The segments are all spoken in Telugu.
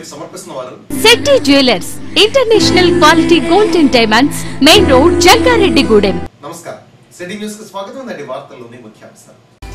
సమర్పిస్తున్న వారు Shetty jewellers international quality gold and diamonds main road Jangareddygudem నమస్కారం సిటీ న్యూస్ కి స్వాగతం నేటి వార్తల్లోని ముఖ్యాంశాలు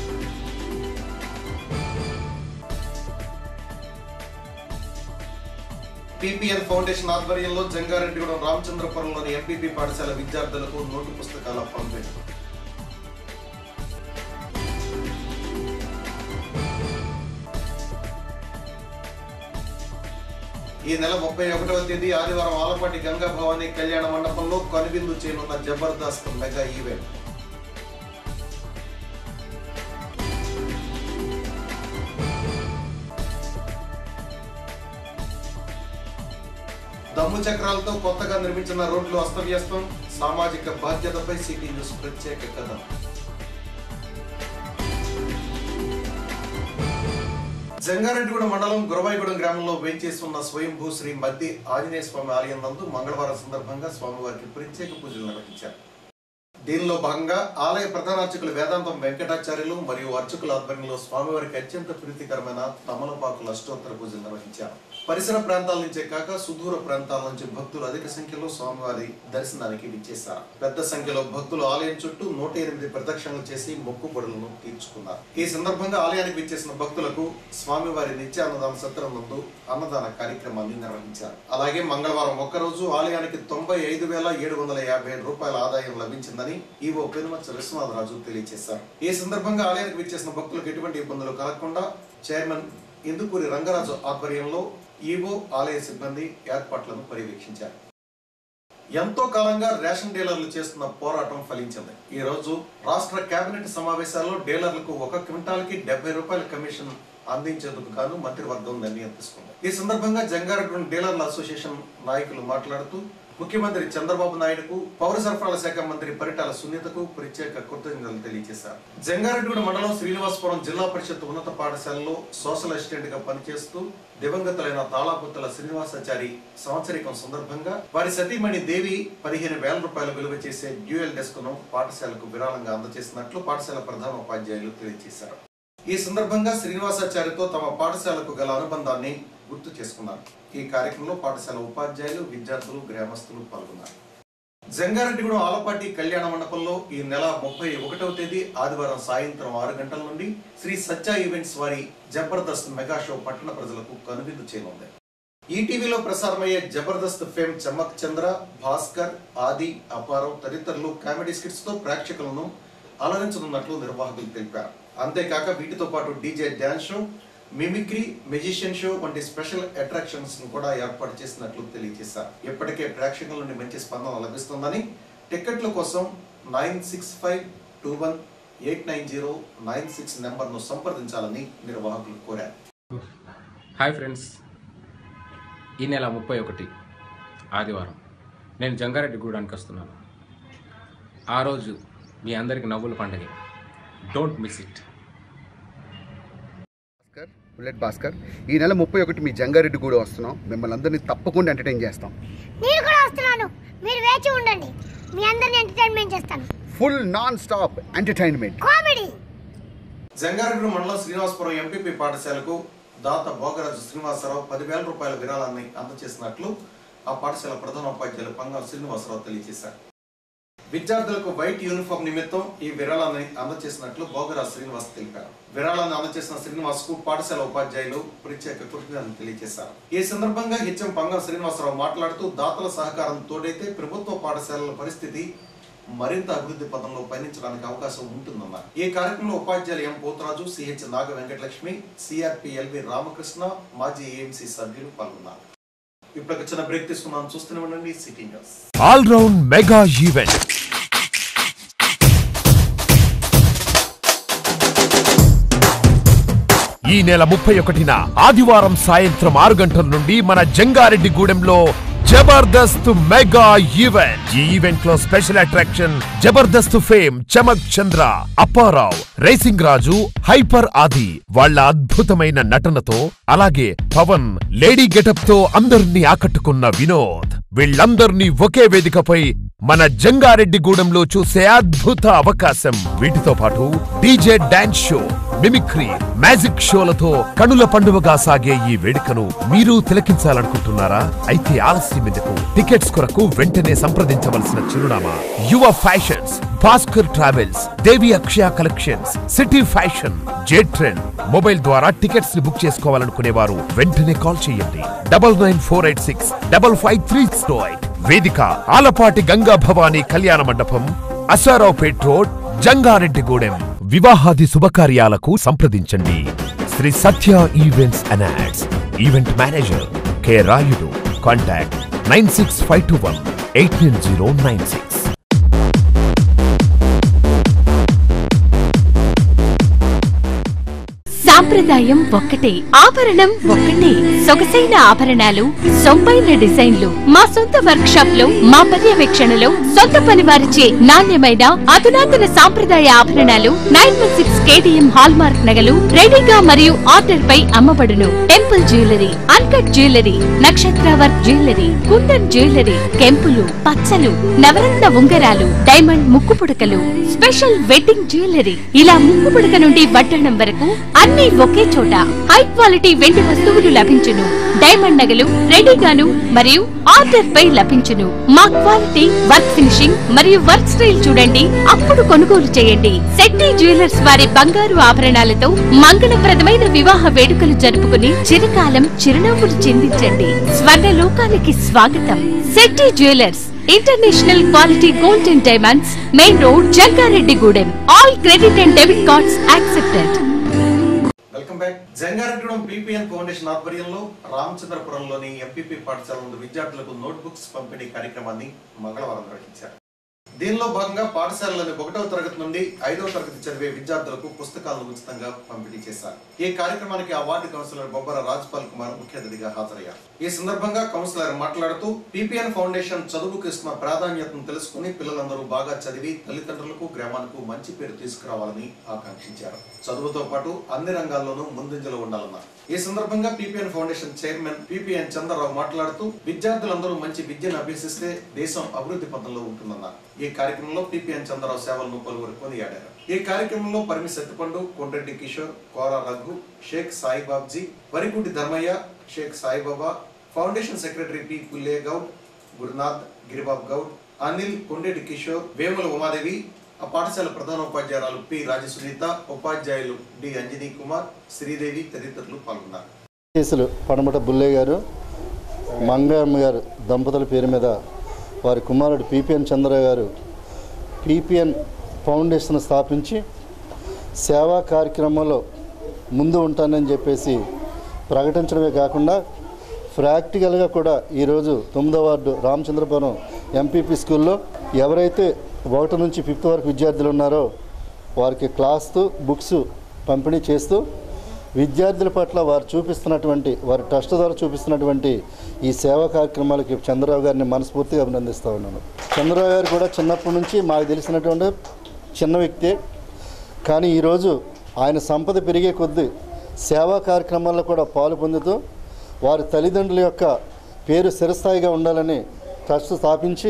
పిపిఎన్ ఫౌండేషన్ ఆధ్వర్యంలో జంగారెడ్డిగూడెం రామచంద్రపురంలోని ఎంపీపీ పాఠశాల విద్యార్థులకు నోటు పుస్తకాల పంపిణీ ఈ నెల ముప్పై ఒకటవ తేదీ ఆదివారం ఆలపాటి గంగా భవానీ కళ్యాణ మండపంలో కనువిందు చేయనున్న జబర్దస్త్ మెగా ఈవెంట్ దమ్ము చక్రాలతో కొత్తగా నిర్మించిన రోడ్లు అస్తవ్యస్తం సామాజిక బాధ్యతపై సిటీ న్యూస్ ప్రత్యేక కథనం జంగారెడ్డిగూడెం మండలం గురవాయిగూడెం గ్రామంలో వేంచేసి ఉన్న స్వయంభూ శ్రీ మద్ది ఆంజనేయ స్వామి ఆలయం నందు మంగళవారం సందర్భంగా స్వామివారికి ప్రత్యేక పూజలు నిర్వహించారు దీనిలో భాగంగా ఆలయ ప్రధాన అర్చకులు వేదాంతం వెంకటాచార్యులు మరియు అర్చకుల ఆధ్వర్యంలో స్వామివారికి అత్యంత ప్రీతికరమైన తమలపాకుల అష్టోత్తర పూజలు నిర్వహించారు పరిసర ప్రాంతాల నుంచే కాక సుదూర ప్రాంతాల నుంచి భక్తులు అధిక సంఖ్యలో స్వామివారి దర్శనానికి విచ్చేశారు పెద్ద సంఖ్యలో భక్తులు ఆలయం చుట్టూ నూట ఎనిమిది ప్రదక్షిణలు చేసి మొక్కుబడులను తీర్చుకున్నారు ఈ సందర్భంగా ఆలయానికి విచ్చేసిన భక్తులకు స్వామివారి నిత్య అన్నదాన సత్రం నందు అన్నదాన కార్యక్రమాన్ని నిర్వహించారు అలాగే మంగళవారం ఒక్కరోజు ఆలయానికి తొంభై ఐదు వేల ఏడు వందల యాభై ఏడు రూపాయల ఆదాయం లభించిందని ఈవో పెనుమచ్చ విశ్వనాథరాజు తెలియజేశారు ఈ సందర్భంగా ఆలయానికి విచ్చేసిన భక్తులకు ఎటువంటి ఇబ్బందులు కలగకుండా చైర్మన్ ఇందుకూరి రంగరాజు ఆధ్వర్యంలో ఈవో ఆలయ సిబ్బంది ఏర్పాట్లను పర్యవేక్షించారు ఎంతో కాలంగా రేషన్ డీలర్లు చేస్తున్న పోరాటం ఫలించింది ఈ రోజు రాష్ట్ర కేబినెట్ సమావేశాల్లో డీలర్లకు ఒక క్వింటాల్కి డెబ్బై రూపాయల కమిషన్ అందించేందుకు గాను మంత్రివర్గం నిర్ణయం తీసుకుంది ఈ సందర్భంగా జంగారెడ్డి డీలర్ల అసోసియేషన్ నాయకులు మాట్లాడుతూ ముఖ్యమంత్రి చంద్రబాబు నాయుడుకు పౌర సరఫరాల శాఖ మంత్రి పరిటాల సునీతకు ప్రత్యేక కృతజ్ఞతలు తెలియజేశారు జంగారెడ్డిగూడ మండలం శ్రీనివాసపురం జిల్లా పరిషత్ ఉన్నత పాఠశాలలో సోషల్ అసిస్టెంట్ గా పనిచేస్తూ దివంగతులైన తాళాపుత్తల శ్రీనివాసాచారి సంవత్సరికం సందర్భంగా వారి సతీమణి దేవి పదిహేను వేల రూపాయల విలువ చేసే డ్యూయల్ డెస్క్ ను పాఠశాలకు విరాళంగా అందజేసినట్లు పాఠశాల ప్రధాన ఉపాధ్యాయులు తెలియజేశారు ఈ సందర్భంగా శ్రీనివాసాచారితో తమ పాఠశాలకు గల అనుబంధాన్ని గుర్తు చేసుకున్నారు ఈ కార్యక్రమంలో పాఠశాల ఉపాధ్యాయులు విద్యార్థులు గ్రామస్తులు పాల్గొన్నారు జంగారెడ్డిగూడెం ఆలపాటి కళ్యాణ మండపంలో ఈ నెల ముప్పై ఒకటవ తేదీ ఆదివారం సాయంత్రం ఆరు గంటల నుండి శ్రీ సత్య ఈవెంట్స్ వారి జబర్దస్త్ మెగా షో పట్టణ ప్రజలకు కనువిందు చేయనుంది ఈటీవీలో ప్రసారమయ్యే జబర్దస్త్ ఫేమ్ చమక్ చంద్ర భాస్కర్ ఆది అపారం తదితరులు కామెడీ స్కిట్స్ తో ప్రేక్షకులను అలరించనున్నట్లు నిర్వాహకులు తెలిపారు అంతేకాక వీటితో పాటు DJ dance show mimicry magician show వంటి స్పెషల్ అట్రాక్షన్స్ ను కూడా ఏర్పాటు చేసినట్లు తెలియజేశారు ఇప్పటికే ప్రేక్షకుల నుండి మంచి స్పందన లభిస్తుందని టికెట్ల కోసం nine six five two one eight nine zero nine six నెంబర్ను సంప్రదించాలని నిర్వాహకులు కోరారు హాయ్ ఫ్రెండ్స్ ఈ నెల ముప్పై ఒకటి ఆదివారం నేను జంగారెడ్డి గూడానికి వస్తున్నాను ఆ రోజు మీ అందరికి నవ్వుల పండగ don't miss it Bhaskar bullet Bhaskar ఈ నెల ముప్పై ఒకటి మీ జంగారెడ్డి కూడా వస్తున్నాం మిమ్మల్ని అందరినీ తప్పకుండా ఎంటర్టైన్ చేస్తాం నేను కూడా వస్తున్నాను మీరు వేచి ఉండండి మీ అందరిని ఎంటర్టైన్మెంట్ చేస్తాను full non stop entertainment comedy Jangareddy మండలం శ్రీనివాసపురం ఎంపీపీ పాఠశాలకు దాత భోగరాజు శ్రీనివాసరావు పదివేల రూపాయల విరాళాన్ని అందజేసినట్లు ఆ పాఠశాల ప్రధాన ఉపాధ్యాయులు పంగారు శ్రీనివాసరావు తెలియజేశారు విద్యార్థులకు వైట్ యూనిఫామ్ నిమిత్తం ఈ విరాళాన్ని అందజేసినట్లు భోగరాజు శ్రీనివాస్ తెలిపారు విరాళాన్ని అందజేసిన శ్రీనివాస్ కు పాఠశాల ఉపాధ్యాయులు ప్రత్యేక కృతజ్ఞతలు తెలియజేశారు ఈ సందర్భంగా హెచ్ఎం పంగారు శ్రీనివాసరావు మాట్లాడుతూ దాతల సహకారం తోడైతే ప్రభుత్వ పాఠశాలల పరిస్థితి మరింత అభివృద్ధి పదంలో పయనించడానికి అవకాశం ఉంటుందన్నారు ఈ కార్యక్రమంలో ఉపాధ్యాయులు M Potharaju CH Naga Venkatalakshmi CRP LV Ramakrishna మాజీ ఏఎంసీ సభ్యులు పాల్గొన్నారు ఇప్పుడు ఒక చిన్న బ్రేక్ తీసుకున్నాం చూస్తూనే ఉండండి city news all round mega event ఈ నెల ముప్పై ఒకటిన ఆదివారం సాయంత్రం ఆరు గంటల నుండి మన జంగారెడ్డి గూడెంలో జబర్దస్త్ మెగా ఈవెంట్ ఈ ఈవెంట్ లో special attraction Jabardasth fame Chammak Chandra Apparao racing Raju hyper Aadi వాళ్ళ అద్భుతమైన నటనతో అలాగే పవన్ లేడీ గెటప్ తో అందరినీ ఆకట్టుకున్న వినోద్ వీళ్ళందరినీ ఒకే వేదికపై మన జంగారెడ్డి గూడెంలో చూసే అద్భుత అవకాశం వీటితో పాటు DJ dance show mimicry magic షోలతో కనుల పండువగా సాగే ఈ వేడుకను మీరు తిలకించాలనుకుంటున్నారా అయితే ఆలస్యం ఎందుకు టికెట్స్ కొరకు వెంటనే సంప్రదించవలసిన చిరునామా Yuva fashions Bhaskar travels Devi Akshaya collections city fashion J trend mobile ద్వారా టికెట్స్ ని బుక్ చేసుకోవాలనుకునేవారు వెంటనే కాల్ చేయండి double nine four eight six double five three eight వేదిక ఆలపాటి గంగా భవానీ కళ్యాణ మండపం అసారావుపేట్ రోడ్ జంగారెడ్డిగూడెం వివాహాది శుభకార్యాలకు సంప్రదించండి Sri Satya events and ads event manager K Rayudu contact nine six five two one eight nine zero nine six సాంప్రదాయం ఒక్కటే ఆభరణం ఒక్కటే సొగసైన ఆభరణాలు సొంపైన డిజైన్లు మా సొంత వర్క్ షాప్ లో మా పర్యవేక్షణలో సొంత పని వారిచే నాణ్యమైన అధునాతన సాంప్రదాయ ఆభరణాలు nine one six KTM hallmark నగలు రెడీగా మరియు ఆర్డర్ పై అమ్మబడును టెంపుల్ జ్యువెలరీ అన్కట్ జ్యువెలరీ నక్షత్ర వర్క్ జ్యువెలరీ కుందన్ జ్యువెలరీ కెంపులు పచ్చలు నవరత్న ఉంగరాలు డైమండ్ ముక్కు పుడకలు స్పెషల్ వెడ్డింగ్ జ్యువెలరీ ఇలా ముక్కు పుడక నుండి వడ్డణం వరకు అన్ని ఒకే చోట హై క్వాలిటీ వెండి వస్తువులు లభించును డైమండ్ నగలు రెడీగాను మరియు ఆర్డర్ పై లభించును మా క్వాలిటీ వర్క్ ఫినిషింగ్ మరియు వర్క్ స్టైల్ చూడండి అప్పుడు కొనుగోలు చేయండి శెట్టి జ్యువెలర్స్ వారి బంగారు ఆభరణాలతో మంగళప్రదమైన వివాహ వేడుకలు జరుపుకుని చిరకాలం చిరునవ్వులు చిందించండి స్వర్ణ లోకానికి స్వాగతం Shetty jewellers international quality gold and diamonds main road Jangareddygudem all credit and debit cards accepted welcome back Jangareddygudem PPN foundation ఆధ్వర్యంలో రామచంద్రపురంలోని ఎంపీపీ పాఠశాల నుండి విద్యార్థులకు నోట్బుక్స్ పంపిణీ కార్యక్రమాన్ని మంగళవారం నిర్వహించారు దీనిలో భాగంగా పాఠశాలలోని ఒకటవ తరగతి నుండి ఐదవ తరగతి చదివే విద్యార్థులకు పుస్తకాలను ఉచితంగా పంపిణీ చేశారు ఈ కార్యక్రమానికి అవార్డు కౌన్సిలర్ బొబ్బర రాజ్పాల్ కుమార్ ముఖ్య అతిథిగా హాజరయ్యారు ఈ సందర్భంగా కౌన్సిలర్ మాట్లాడుతూ పీపీఎన్ ఫౌండేషన్ చదువుకు ఇస్తున్న ప్రాధాన్యతను తెలుసుకుని పిల్లలందరూ బాగా చదివి తల్లిదండ్రులకు గ్రామానికి మంచి పేరు తీసుకురావాలని ఆకాంక్షించారు చదువుతో పాటు అన్ని రంగాల్లోనూ ముందంజలో ఉండాలన్నారు ఈ సందర్భంగా PPN foundation chairman PPN Chandrarao మాట్లాడుతూ విద్యార్థులందరూ మంచి విద్యను అభ్యసిస్తే దేశం అభివృద్ధి పథంలో ఉంటుందన్నారు ఈ కార్యక్రమంలో పీపీఎన్ చంద్రరావు సేవలను పలువురు కొనియాడారు ఈ కార్యక్రమంలో Parimi Sattipandu Kondreddy Kishore Kora Raghu Shaik Saibabji Varikunti Dharmaiah Shaik Saibaba foundation secretary P Pulle Goud Gurunath Giribab Goud Anil Kondreddy Kishore Vemula Umadevi ఆ పాఠశాల ప్రధానోపాధ్యాయురాలు పి రాజసునీత ఉపాధ్యాయులు డి అంజనీ కుమార్ శ్రీదేవి తదితరులు పాల్గొన్నారు కేసులు పడమట బుల్లయ్య గారు మంగమ్మ గారు దంపతుల పేరు మీద వారి కుమారుడు పిపిఎన్ చంద్ర గారు పిపిఎన్ ఫౌండేషన్ స్థాపించి సేవా కార్యక్రమంలో ముందు ఉంటానని చెప్పేసి ప్రకటించడమే కాకుండా ప్రాక్టికల్గా కూడా ఈరోజు తొమ్మిదో వార్డు రామచంద్రపురం ఎంపీపీ స్కూల్లో ఎవరైతే ఒకటి నుంచి ఫిఫ్త్ వరకు విద్యార్థులు ఉన్నారో వారికి క్లాస్తూ బుక్స్ పంపిణీ చేస్తూ విద్యార్థుల పట్ల వారు చూపిస్తున్నటువంటి వారి ట్రస్ట్ ద్వారా చూపిస్తున్నటువంటి ఈ సేవా కార్యక్రమాలకి చంద్రరావు గారిని మనస్ఫూర్తిగా అభినందిస్తూ ఉన్నాను చంద్రరావు గారు కూడా చిన్నప్పటి నుంచి మాకు తెలిసినటువంటి చిన్న వ్యక్తే కానీ ఈరోజు ఆయన సంపద పెరిగే కొద్దీ సేవా కార్యక్రమాల్లో కూడా పాలు పొందుతూ వారి తల్లిదండ్రుల యొక్క పేరు స్థిరస్థాయిగా ఉండాలని ట్రస్ట్ స్థాపించి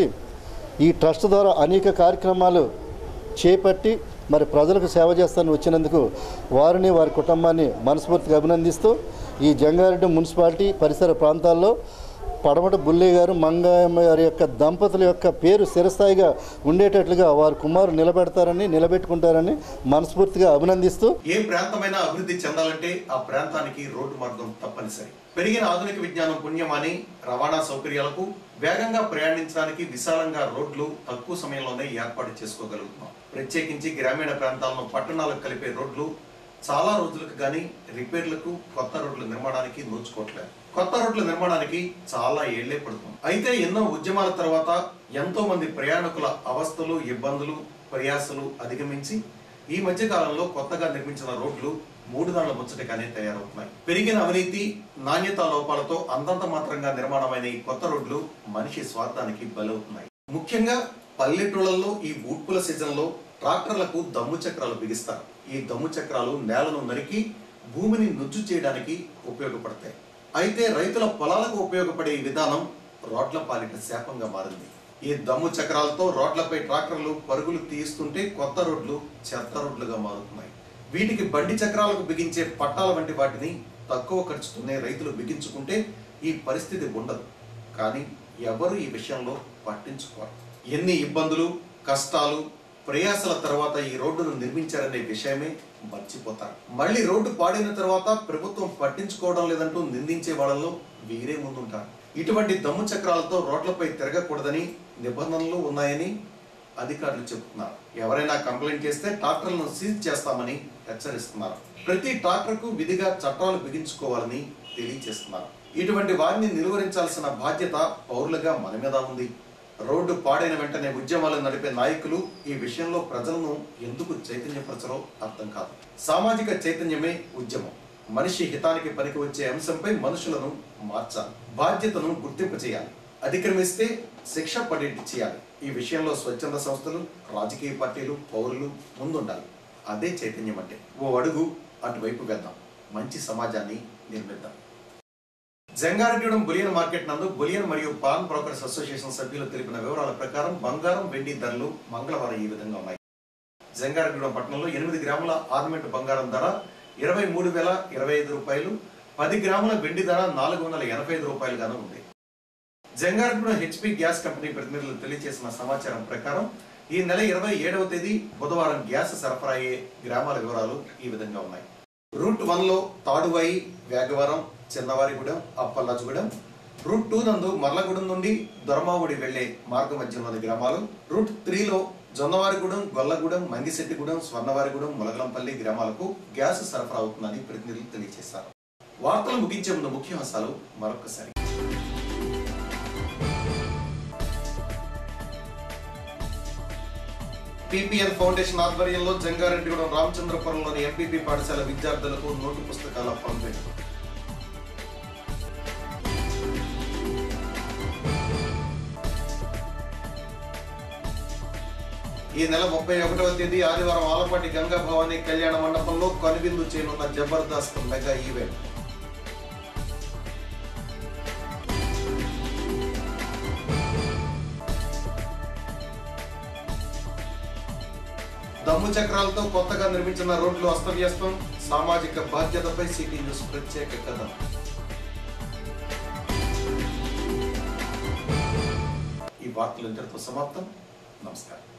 ఈ ట్రస్ట్ ద్వారా అనేక కార్యక్రమాలు చేపట్టి మరి ప్రజలకు సేవ చేస్తానని వచ్చినందుకు వారిని వారి కుటుంబాన్ని మనస్ఫూర్తిగా అభినందిస్తూ ఈ జంగారెడ్డి మున్సిపాలిటీ పరిసర ప్రాంతాల్లో పడమట బుల్లయ్య గారు మంగమ్మ గారి యొక్క దంపతుల యొక్క పేరు స్థిరస్థాయిగా ఉండేటట్లుగా వారి కుమారు నిలబెడతారని నిలబెట్టుకుంటారని మనస్ఫూర్తిగా అభినందిస్తూ ఏ ప్రాంతమైనా అభివృద్ధి చెందాలంటే ఆ ప్రాంతానికి రోడ్డు మార్గం తప్పనిసరి పెరిగిన ఆధునిక విజ్ఞానం పుణ్యమాని రవాణా సౌకర్యాలకు వేగంగా ప్రయాణించడానికి విశాలంగా రోడ్లు తక్కువ సమయంలోనే ఏర్పాటు చేసుకోగలుగుతున్నాం ప్రత్యేకించి గ్రామీణ ప్రాంతాలను పట్టణాలకు కలిపే రోడ్లు చాలా రోజులకు గాని రిపేర్లకు కొత్త రోడ్ల నిర్మాణానికి నోచుకోవట్లేదు కొత్త రోడ్ల నిర్మాణానికి చాలా ఏళ్లే పడుతుంది అయితే ఎన్నో ఉద్యమాల తర్వాత ఎంతో మంది ప్రయాణికుల అవస్థలు ఇబ్బందులు ప్రయాసలు అధిగమించి ఈ మధ్య కాలంలో కొత్తగా నిర్మించిన రోడ్లు మూడు దాళ్ల ముచ్చటగానే తయారవుతున్నాయి పెరిగిన అవినీతి నాణ్యత లోపాలతో అంతంత మాత్రంగా నిర్మాణమైన ఈ కొత్త రోడ్లు మనిషి స్వార్థానికి బలవుతున్నాయి ముఖ్యంగా పల్లెటూళ్ళల్లో ఈ ఊడ్పుల సీజన్లో ట్రాక్టర్లకు దమ్ము చక్రాలు బిగిస్తారు ఈ దమ్ము చక్రాలు నేలను నరికి భూమిని నుజ్జు చేయడానికి ఉపయోగపడతాయి అయితే రైతుల పొలాలకు ఉపయోగపడే ఈ విధానం రోడ్ల పాలిట శాపంగా మారింది ఈ దమ్ము చక్రాలతో రోడ్లపై ట్రాక్టర్లు పరుగులు తీస్తుంటే కొత్త రోడ్లు చెత్త రోడ్లుగా మారుతున్నాయి వీటికి బండి చక్రాలకు బిగించే పట్టాల వంటి వాటిని తక్కువ ఖర్చుతోనే రైతులు బిగించుకుంటే ఈ పరిస్థితి ఉండదు కానీ ఎవరు ఈ విషయంలో పట్టించుకోరు ఎన్ని ఇబ్బందులు కష్టాలు ప్రయాసల తర్వాత ఈ రోడ్డును నిర్మించారనే విషయమే మర్చిపోతారు మళ్ళీ రోడ్డు పాడిన తర్వాత ప్రభుత్వం పట్టించుకోవడం లేదంటూ నిందించే వాళ్ళలో వీరే ముందుంటారు ఇటువంటి దమ్ము చక్రాలతో రోడ్లపై తిరగకూడదని నిబంధనలు ఉన్నాయని అధికారులు చెబుతున్నారు ఎవరైనా కంప్లైంట్ చేస్తే ట్రాక్టర్లను సీజ్ చేస్తామని హెచ్చరిస్తున్నారు ప్రతి ట్రాక్టర్కు విధిగా చట్టాలు బిగించుకోవాలని తెలియజేస్తున్నారు ఇటువంటి వారిని నిలువరించాల్సిన బాధ్యత పౌరులుగా మన మీద ఉంది రోడ్డు పాడైన వెంటనే ఉద్యమాలు నడిపే నాయకులు ఈ విషయంలో ప్రజలను ఎందుకు చైతన్యపరచరో అర్థం కాదు సామాజిక చైతన్యమే ఉద్యమం మనిషి హితానికి పనికి వచ్చే అంశంపై మనుషులను మార్చాలి బాధ్యతను గుర్తింపు చేయాలి అతిక్రమిస్తే శిక్ష పడేటి చేయాలి ఈ విషయంలో స్వచ్ఛంద సంస్థలు రాజకీయ పార్టీలు పౌరులు ముందుండాలి అదే చైతన్యం అంటే ఓ అడుగు అటువైపు వెళ్దాం మంచి సమాజాన్ని నిర్మిద్దాం జంగారెడ్డిగూడెం బులియన్ మార్కెట్ నందు బులియన్ మరియు పాన్ బ్రోకర్స్ అసోసియేషన్ సభ్యులు తెలిపిన వివరాల ప్రకారం బంగారం వెండి ధరలు మంగళవారం ఈ విధంగా ఉన్నాయి జంగారెడ్డిగూడెం పట్టణంలో ఎనిమిది గ్రాముల ఆర్నమెంట్ బంగారం ధర ఇరవై మూడు వేల ఇరవై ఐదు రూపాయలు పది గ్రాముల వెండి ధర నాలుగు వందల ఎనభై ఐదు రూపాయలుగాను ఉంది జంగారెడ్డిగూడెం హెచ్పి గ్యాస్ కంపెనీ ప్రతినిధులు తెలియజేసిన సమాచారం ప్రకారం ఈ నెల ఇరవై ఏడవ తేదీ బుధవారం గ్యాస్ సరఫరా అయ్యే గ్రామాల వివరాలు ఈ విధంగా ఉన్నాయి రూట్ వన్ లో తాడువాయి వేగవరం చిన్నవారిగూడెం అప్పల్లాజుగూడెం రూట్ టూ నందు మర్లగూడెం నుండి దొరమావుడి వెళ్లే మార్గ మధ్యంలోని గ్రామాలు రూట్ త్రీలో జొన్నవారిగూడెం గొల్లగూడెం మంగిశెట్టిగూడెం స్వర్ణవారిగూడెం ములగలంపల్లి గ్రామాలకు గ్యాస్ సరఫరా అవుతుందని ప్రతినిధులు తెలియజేశారు వార్తలు ముగించే ముందు ముఖ్యాంశాలు మరొకసారి పిపిఎన్ ఫౌండేషన్ ఆధ్వర్యంలో జంగారెడ్డిగూడెం రామచంద్రపురంలోని ఎంపీపీ పాఠశాల విద్యార్థులకు నోటు పుస్తకాల పంపిణీ ఈ నెల ముప్పై ఒకటవ తేదీ ఆదివారం ఆలపాటి గంగా భవానీ కళ్యాణ మండపంలో కనువిందు చేయనున్న జబర్దస్త్ మెగా ఈవెంట్ దమ్ము చక్రాలతో కొత్తగా నిర్మించిన రోడ్లు అస్తవ్యస్తం సామాజిక బాధ్యతపై సిటీ న్యూస్ ప్రత్యేక కథనం ఈ వార్తలు ఇంతటితో సమాప్తం నమస్కారం